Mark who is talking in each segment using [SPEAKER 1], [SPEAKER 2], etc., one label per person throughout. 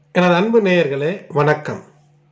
[SPEAKER 1] எனது அன்பு நேயர்களே வணக்கம்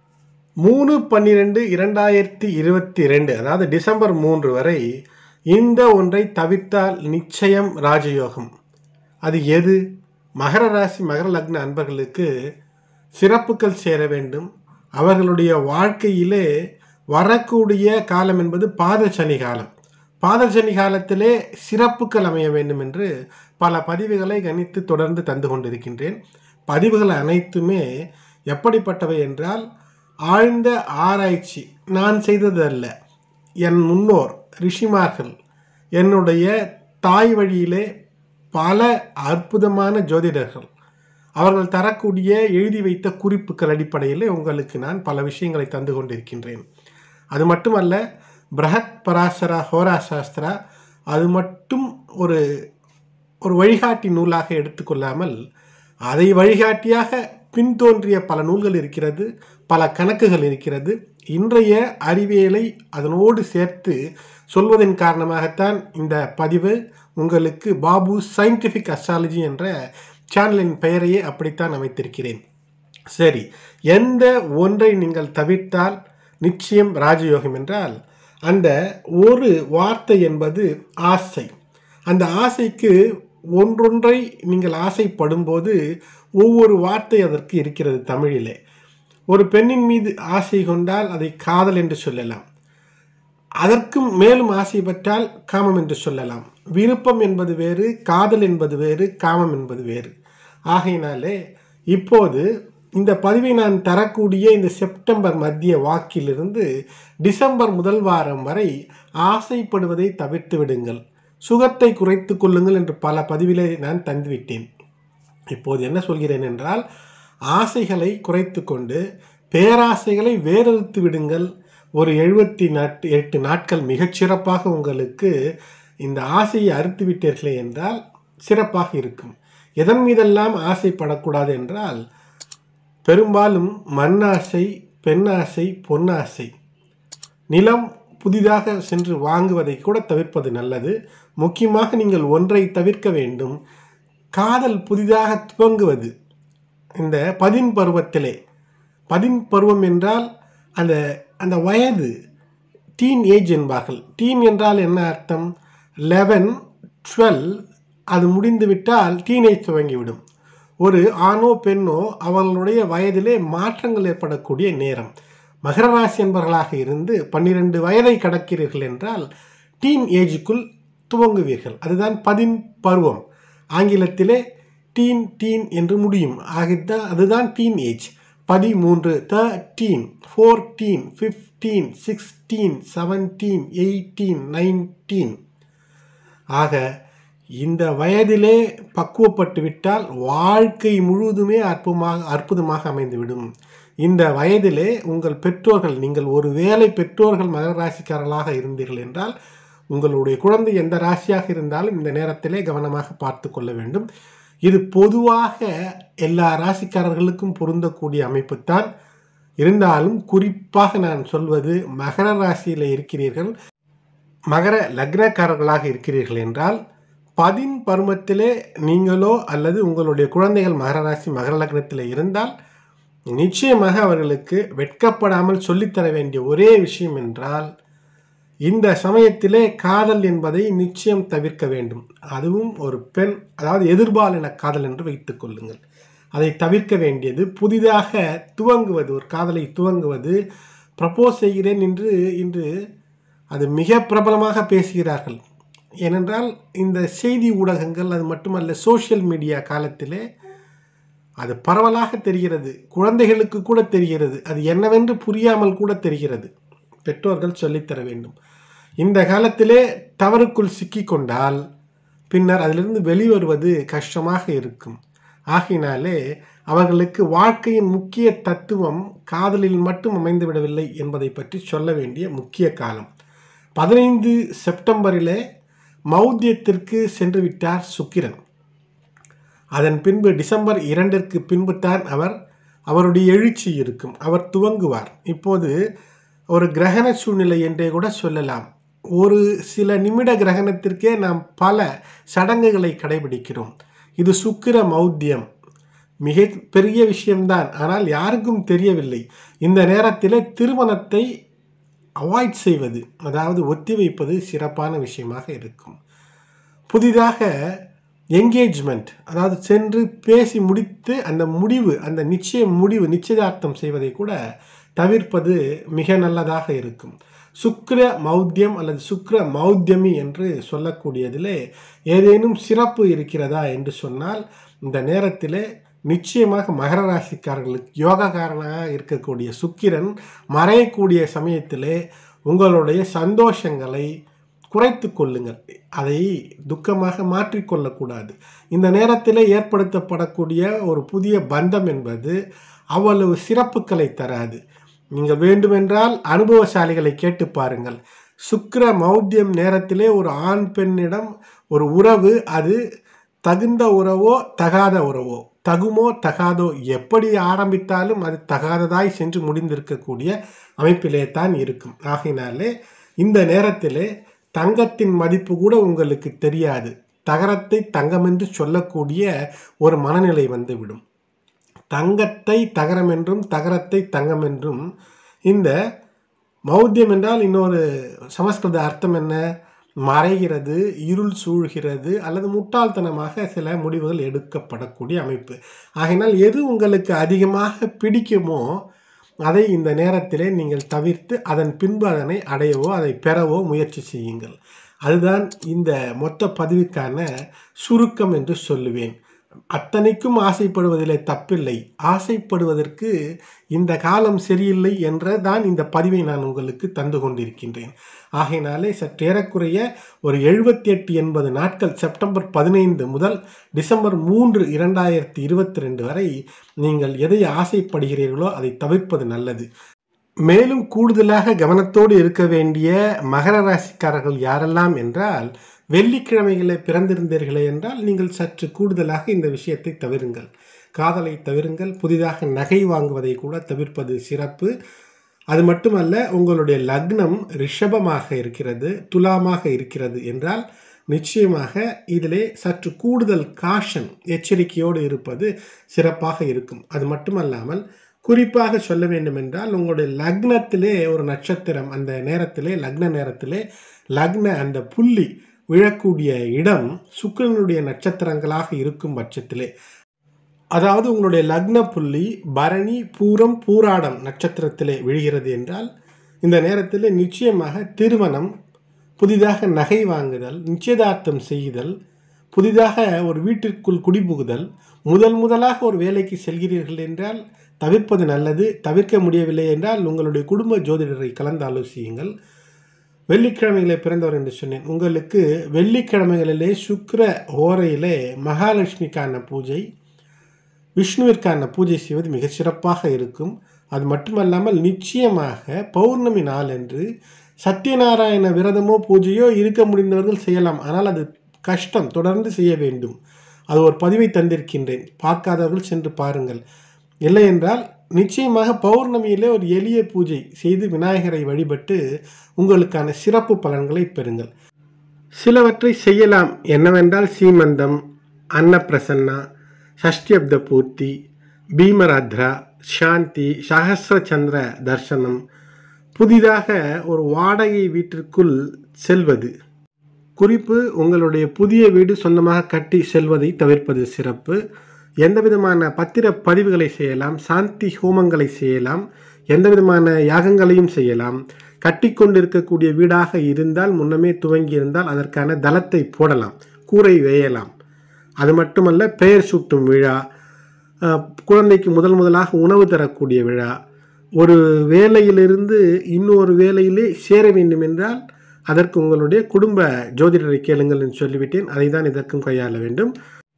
[SPEAKER 1] மூணு பன்னிரெண்டு இரண்டாயிரத்தி இருபத்தி ரெண்டு அதாவது டிசம்பர் மூன்று வரை இந்த ஒன்றை தவிர்த்தால் நிச்சயம் ராஜயோகம் அது எது மகர ராசி மகர லக்ன அன்பர்களுக்கு சிறப்புகள் சேர வேண்டும் அவர்களுடைய வாழ்க்கையிலே வரக்கூடிய காலம் என்பது பாதசனி காலம் பாதசனி காலத்திலே சிறப்புகள் அமைய வேண்டும் என்று பல பதிவுகளை கணித்து தொடர்ந்து தந்து கொண்டிருக்கின்றேன் பதிவுகள் அனைத்துமே எப்படிப்பட்டவை என்றால் ஆழ்ந்த ஆராய்ச்சி நான் செய்தது அல்ல என் முன்னோர் ரிஷிமார்கள் என்னுடைய தாய் வழியிலே பல அற்புதமான ஜோதிடர்கள் அவர்கள் தரக்கூடிய எழுதி வைத்த குறிப்புகள் அடிப்படையில் உங்களுக்கு நான் பல விஷயங்களை தந்து கொண்டிருக்கின்றேன் அது மட்டுமல்ல பிரஹத் பராசரா ஹோரா சாஸ்திரா அது மட்டும் ஒரு ஒரு வழிகாட்டி நூலாக எடுத்துக்கொள்ளாமல் அதை வழிகாட்டியாக பின்தோன்றிய பல நூல்கள் இருக்கிறது பல கணக்குகள் இருக்கிறது இன்றைய அறிவியலை அதனோடு சேர்த்து சொல்வதன் காரணமாகத்தான் இந்த பதிவு உங்களுக்கு பாபு சயின்டிஃபிக் அஸ்ட்ராலஜி என்ற சேனலின் பெயரையே அப்படித்தான் அமைத்திருக்கிறேன் சரி எந்த ஒன்றை நீங்கள் தவிர்த்தால் நிச்சயம் ராஜயோகம் என்றால் அந்த ஒரு வார்த்தை என்பது ஆசை அந்த ஆசைக்கு ஒன்றொன்றை நீங்கள் ஆசைப்படும்போது ஒவ்வொரு வார்த்தை அதற்கு இருக்கிறது தமிழிலே ஒரு பெண்ணின் மீது ஆசை கொண்டால் அதை காதல் என்று சொல்லலாம் அதற்கும் மேலும் ஆசை பெற்றால் காமம் என்று சொல்லலாம் விருப்பம் என்பது வேறு காதல் என்பது வேறு காமம் என்பது வேறு ஆகையினாலே இப்போது இந்த பதிவை நான் தரக்கூடிய இந்த செப்டம்பர் மத்திய வாக்கிலிருந்து டிசம்பர் முதல் வாரம் வரை ஆசைப்படுவதை தவிர்த்து விடுங்கள் சுகத்தை குறைத்து கொள்ளுங்கள் என்று பல பதிவிலே நான் தந்துவிட்டேன் இப்போது என்ன சொல்கிறேன் என்றால் ஆசைகளை குறைத்து கொண்டு பேராசைகளை வேறறுத்து விடுங்கள் ஒரு எழுபத்தி நாட் எட்டு நாட்கள் மிகச்சிறப்பாக உங்களுக்கு இந்த ஆசையை அறுத்து விட்டீர்களே என்றால் சிறப்பாக இருக்கும் எதன் மீதெல்லாம் ஆசைப்படக்கூடாது என்றால் பெரும்பாலும் மண்ணாசை பெண்ணாசை பொன்னாசை நிலம் புதிதாக சென்று வாங்குவதை கூட தவிர்ப்பது நல்லது முக்கியமாக நீங்கள் ஒன்றை தவிர்க்க வேண்டும் காதல் புதிதாக துவங்குவது இந்த பதின் பருவத்திலே பதின் பருவம் என்றால் அந்த அந்த வயது டீன் ஏஜ் என்பார்கள் டீன் என்றால் என்ன அர்த்தம் லெவன் டுவெல் அது முடிந்துவிட்டால் டீனேஜ் துவங்கிவிடும் ஒரு ஆணோ பெண்ணோ அவர்களுடைய வயதிலே மாற்றங்கள் ஏற்படக்கூடிய நேரம் மகர ராசி என்பவர்களாக இருந்து பன்னிரெண்டு வயதை கடக்கிறீர்கள் என்றால் டீன் ஏஜுக்குள் துவங்குவீர்கள் அதுதான் பதின் பருவம் ஆங்கிலத்திலே டீன் டீன் என்று முடியும் ஆகித்தான் அதுதான் டீன் ஏஜ் பதிமூன்று thirteen fourteen fifteen sixteen seventeen eighteen nineteen ஆக இந்த வயதிலே பக்குவப்பட்டு விட்டால் வாழ்க்கை முழுவதுமே அற்புதமாக அற்புதமாக அமைந்துவிடும் இந்த வயதிலே உங்கள் பெற்றோர்கள் நீங்கள் ஒரு வேலை பெற்றோர்கள் மகர ராசிக்காரர்களாக இருந்தீர்கள் என்றால் உங்களுடைய குழந்தை எந்த ராசியாக இருந்தாலும் இந்த நேரத்திலே கவனமாக பார்த்து கொள்ள வேண்டும் இது பொதுவாக எல்லா ராசிக்காரர்களுக்கும் பொருந்தக்கூடிய அமைப்புத்தான் இருந்தாலும் குறிப்பாக நான் சொல்வது மகர ராசியில் இருக்கிறீர்கள் மகர லக்னக்காரர்களாக இருக்கிறீர்கள் என்றால் பதின் பருவத்திலே நீங்களோ அல்லது உங்களுடைய குழந்தைகள் மகர ராசி மகர லக்னத்தில் இருந்தால் நிச்சயமாக அவர்களுக்கு வெட்கப்படாமல் சொல்லித்தர வேண்டிய ஒரே விஷயம் என்றால் இந்த சமயத்திலே காதல் என்பதை நிச்சயம் தவிர்க்க வேண்டும் அதுவும் ஒரு பெண் அதாவது எதிர்பாலின காதல் என்று வைத்துக் கொள்ளுங்கள் அதை தவிர்க்க வேண்டியது புதிதாக துவங்குவது ஒரு காதலை துவங்குவது ப்ரப்போஸ் செய்கிறேன் என்று இன்று அது மிக பிரபலமாக பேசுகிறார்கள் ஏனென்றால் இந்த செய்தி ஊடகங்கள் அது மட்டுமல்ல சோஷியல் மீடியா காலத்திலே அது பரவலாக தெரிகிறது குழந்தைகளுக்கு கூட தெரிகிறது அது என்னவென்று புரியாமல் கூட தெரிகிறது பெற்றோர்கள் சொல்லித்தர வேண்டும் இந்த காலத்திலே தவறுக்குள் சிக்கிக்கொண்டால் பின்னர் அதிலிருந்து வெளிவருவது கஷ்டமாக இருக்கும் ஆகினாலே அவர்களுக்கு வாழ்க்கையின் முக்கிய தத்துவம் காதலில் மட்டும் அமைந்துவிடவில்லை என்பதை பற்றி சொல்ல வேண்டிய முக்கிய காலம் பதினைந்து செப்டம்பரிலே மௌத்தியத்திற்கு சென்று விட்டார் சுக்கிரன் அதன் பின்பு டிசம்பர் இரண்டிற்கு பின்பு தான் அவர் அவருடைய எழுச்சி இருக்கும் அவர் துவங்குவார் இப்போது ஒரு கிரகண சூழ்நிலை என்றே கூட சொல்லலாம் ஒரு சில நிமிட கிரகணத்திற்கே நாம் பல சடங்குகளை கடைபிடிக்கிறோம் இது சுக்கிர மௌத்தியம் மிக பெரிய விஷயம்தான் ஆனால் யாருக்கும் தெரியவில்லை இந்த நேரத்தில் திருமணத்தை அவாய்ட் செய்வது அதாவது ஒத்திவைப்பது சிறப்பான விஷயமாக இருக்கும் புதிதாக என்கேஜ்மெண்ட் அதாவது சென்று பேசி முடித்து அந்த முடிவு அந்த நிச்சய முடிவு நிச்சயதார்த்தம் செய்வதை கூட தவிர்ப்பது மிக நல்லதாக இருக்கும் சுக்கிர மௌத்தியம் அல்லது சுக்கிர மௌத்தியமி என்று சொல்லக்கூடியதிலே ஏதேனும் சிறப்பு இருக்கிறதா என்று சொன்னால் இந்த நேரத்திலே நிச்சயமாக மகர ராசிக்காரர்களுக்கு யோகக்காரனாக இருக்கக்கூடிய சுக்கிரன் மறையக்கூடிய சமயத்திலே உங்களுடைய சந்தோஷங்களை குறைத்து கொள்ளுங்கள் அதை துக்கமாக மாற்றிக்கொள்ளக்கூடாது இந்த நேரத்தில் ஏற்படுத்தப்படக்கூடிய ஒரு புதிய பந்தம் என்பது அவ்வளவு சிறப்புகளை தராது நீங்கள் வேண்டுமென்றால் அனுபவசாலிகளை கேட்டு பாருங்கள் சுக்கிர மௌத்தியம் நேரத்திலே ஒரு ஆண் பெண்ணிடம் ஒரு உறவு அது தகுந்த உறவோ தகாத உறவோ தகுமோ தகாதோ எப்படி ஆரம்பித்தாலும் அது தகாததாய் சென்று முடிந்திருக்கக்கூடிய அமைப்பிலே தான் இருக்கும் ஆகையினாலே இந்த நேரத்திலே தங்கத்தின் மதிப்பு கூட உங்களுக்கு தெரியாது தகரத்தை தங்கம் என்று சொல்லக்கூடிய ஒரு மனநிலை வந்துவிடும் தங்கத்தை தகரம் என்றும் தகரத்தை தங்கம் என்றும் இந்த மௌத்தியம் என்றால் இன்னொரு சமஸ்கிருத அர்த்தம் என்ன மறைகிறது இருள் சூழ்கிறது அல்லது முட்டாள்தனமாக சில முடிவுகள் எடுக்கப்படக்கூடிய அமைப்பு ஆகையினால் எது உங்களுக்கு அதிகமாக பிடிக்குமோ அதை இந்த நேரத்திலே நீங்கள் தவிர்த்து அதன் பின்பு அதனை அடையவோ அதை பெறவோ முயற்சி செய்யுங்கள் அதுதான் இந்த மொத்த பதிவுக்கான சுருக்கம் என்று சொல்லுவேன் அத்தனைக்கும் ஆசைப்படுவதிலே தப்பில்லை ஆசைப்படுவதற்கு இந்த காலம் சரியில்லை என்ற தான் இந்த பதிவை நான் உங்களுக்கு தந்து கொண்டிருக்கின்றேன் ஆகையினாலே சற்றேறக்குறைய ஒரு எழுபத்தி எட்டு எண்பது நாட்கள் செப்டம்பர் பதினைந்து முதல் டிசம்பர் மூன்று இரண்டாயிரத்தி இருபத்தி ரெண்டு வரை நீங்கள் எதை ஆசைப்படுகிறீர்களோ அதை தவிர்ப்பது நல்லது மேலும் கூடுதலாக கவனத்தோடு இருக்க வேண்டிய மகர ராசிக்காரர்கள் யாரெல்லாம் என்றால் வெள்ளிக்கிழமைகளில் பிறந்திருந்தீர்களே என்றால் நீங்கள் சற்று கூடுதலாக இந்த விஷயத்தை தவிருங்கள் காதலை தவிருங்கள் புதிதாக நகை வாங்குவதை கூட தவிர்ப்பது சிறப்பு அது மட்டுமல்ல உங்களுடைய லக்னம் ரிஷபமாக இருக்கிறது துலாமாக இருக்கிறது என்றால் நிச்சயமாக இதிலே சற்று கூடுதல் காஷன் எச்சரிக்கையோடு இருப்பது சிறப்பாக இருக்கும் அது மட்டுமல்லாமல் குறிப்பாக சொல்ல வேண்டும் என்றால் உங்களுடைய லக்னத்திலே ஒரு நட்சத்திரம் அந்த நேரத்திலே லக்ன நேரத்திலே லக்ன அந்த புள்ளி விழக்கூடிய இடம் சுக்கிரனுடைய நட்சத்திரங்களாக இருக்கும் பட்சத்திலே அதாவது உங்களுடைய லக்ன புள்ளி பரணி பூரம் பூராடம் நட்சத்திரத்திலே விழுகிறது என்றால் இந்த நேரத்தில் நிச்சயமாக திருமணம் புதிதாக நகை வாங்குதல் நிச்சயதார்த்தம் செய்தல் புதிதாக ஒரு வீட்டிற்குள் குடிபுகுதல் முதல் முதலாக ஒரு வேலைக்கு செல்கிறீர்கள் என்றால் தவிர்ப்பது நல்லது தவிர்க்க முடியவில்லை என்றால் உங்களுடைய குடும்ப ஜோதிடரை கலந்து ஆலோசியுங்கள் வெள்ளிக்கிழமையிலே பிறந்தவர் என்று சொன்னேன் உங்களுக்கு வெள்ளிக்கிழமைகளிலே சுக்கிர ஓரையிலே மகாலட்சுமிக்கான பூஜை விஷ்ணுவிற்கான பூஜை செய்வது மிக சிறப்பாக இருக்கும் அது மட்டுமல்லாமல் நிச்சயமாக பௌர்ணமி நாள் என்று சத்யநாராயண விரதமோ பூஜையோ இருக்க முடிந்தவர்கள் செய்யலாம் ஆனால் அது கஷ்டம் தொடர்ந்து செய்ய வேண்டும் அது ஒரு பதிவை தந்திருக்கின்றேன் பார்க்காதவர்கள் சென்று பாருங்கள் இல்லை என்றால் நிச்சயமாக பௌர்ணமியிலே ஒரு எளிய பூஜை செய்து விநாயகரை வழிபட்டு உங்களுக்கான சிறப்பு பலன்களை பெறுங்கள் சிலவற்றை செய்யலாம் என்னவென்றால் சீமந்தம் அன்னப்பிரசன்னா ஷஷ்டியப்த பூர்த்தி பீமராத்ரா சாந்தி சகசிரச்சந்திர தர்சனம் புதிதாக ஒரு வாடகை வீட்டிற்குள் செல்வது குறிப்பு உங்களுடைய புதிய வீடு சொந்தமாக கட்டி செல்வதை தவிர்ப்பது சிறப்பு எந்த விதமான பத்திர பதிவுகளை செய்யலாம் சாந்தி ஹோமங்களை செய்யலாம் எந்த விதமான யாகங்களையும் செய்யலாம் கட்டி கொண்டிருக்கக்கூடிய வீடாக இருந்தால் முன்னமே துவங்கி இருந்தால் அதற்கான தளத்தை போடலாம் கூரை வேயலாம் அது மட்டுமல்ல பெயர் சூட்டும் விழா அஹ், குழந்தைக்கு முதல் முதலாக உணவு தரக்கூடிய விழா ஒரு வேலையிலிருந்து இன்னொரு வேலையிலே சேர வேண்டும் என்றால் அதற்கு உங்களுடைய குடும்ப ஜோதிடரை கேளுங்கள் என்று சொல்லிவிட்டேன் அதை தான் இதற்கும் கையாள வேண்டும்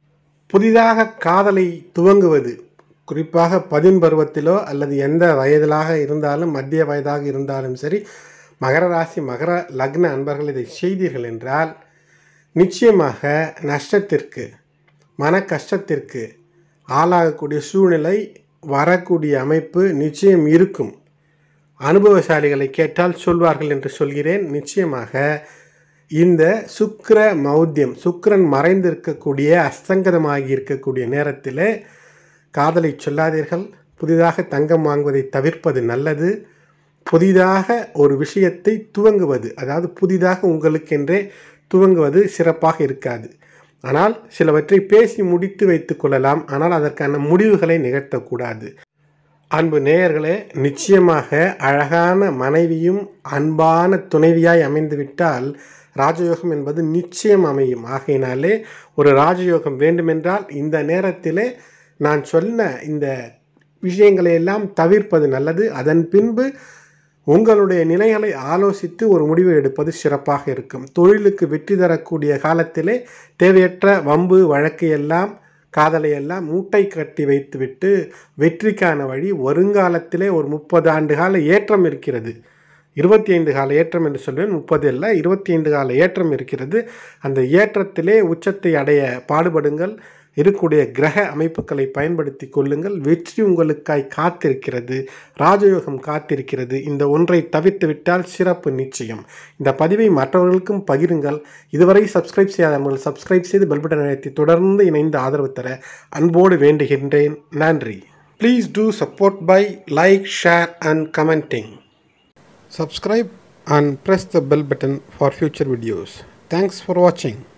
[SPEAKER 1] புதிதாக காதலை துவங்குவது குறிப்பாக பதின் பருவத்திலோ அல்லது எந்த வயதிலாக இருந்தாலும் மத்திய வயதாக இருந்தாலும் சரி மகர ராசி மகர லக்ன அன்பர்கள் இதை செய்தீர்கள் என்றால் நிச்சயமாக நஷ்டத்திற்கு மன கஷ்டத்திற்கு ஆளாகக்கூடிய சூழ்நிலை வரக்கூடிய அமைப்பு நிச்சயம் இருக்கும் அனுபவசாலிகளை கேட்டால் சொல்வார்கள் என்று சொல்கிறேன் நிச்சயமாக இந்த சுக்கிர மௌத்தியம் சுக்கிரன் மறைந்திருக்கக்கூடிய அஸ்தங்கதமாகி இருக்கக்கூடிய நேரத்தில் காதலை சொல்லாதீர்கள் புதிதாக தங்கம் வாங்குவதை தவிர்ப்பது நல்லது புதிதாக ஒரு விஷயத்தை துவங்குவது அதாவது புதிதாக உங்களுக்கென்றே துவங்குவது சிறப்பாக இருக்காது ஆனால் சிலவற்றை பேசி முடித்து வைத்துக் கொள்ளலாம் ஆனால் அதற்கான முடிவுகளை நிகழ்த்தக்கூடாது அன்பு நேயர்களே நிச்சயமாக அழகான மனைவியும் அன்பான துணைவியாய் அமைந்துவிட்டால் ராஜயோகம் என்பது நிச்சயம் அமையும் ஆகையினாலே ஒரு ராஜயோகம் வேண்டுமென்றால் இந்த நேரத்திலே நான் சொன்ன இந்த விஷயங்களை எல்லாம் தவிர்ப்பது நல்லது அதன் பின்பு உங்களுடைய நிலைகளை ஆலோசித்து ஒரு முடிவு எடுப்பது சிறப்பாக இருக்கும் தொழிலுக்கு வெற்றி தரக்கூடிய காலத்திலே தேவையற்ற வம்பு வழக்கு எல்லாம் காதலை எல்லாம் மூட்டை கட்டி வைத்துவிட்டு வெற்றிக்கான வழி வருங்காலத்திலே ஒரு முப்பது ஆண்டு கால ஏற்றம் இருக்கிறது இருபத்தி ஐந்து கால ஏற்றம் என்று சொல்வேன் முப்பது அல்ல இருபத்தி ஐந்து கால ஏற்றம் இருக்கிறது அந்த ஏற்றத்திலே உச்சத்தை அடைய பாடுபடுங்கள் இருக்கக்கூடிய கிரக அமைப்புகளை பயன்படுத்தி கொள்ளுங்கள் வெற்றி உங்களுக்காய் காத்திருக்கிறது ராஜயோகம் காத்திருக்கிறது இந்த ஒன்றை தவிர்த்து விட்டால் சிறப்பு நிச்சயம் இந்த பதிவை மற்றவர்களுக்கும் பகிருங்கள் இதுவரை சப்ஸ்கிரைப் செய்யாதவர்கள் சப்ஸ்கிரைப் செய்து பெல் பட்டன் அழைத்து தொடர்ந்து இணைந்து ஆதரவு தர அன்போடு வேண்டுகின்றேன் நன்றி please do support by like share and commenting subscribe and press the bell button for future videos thanks for watching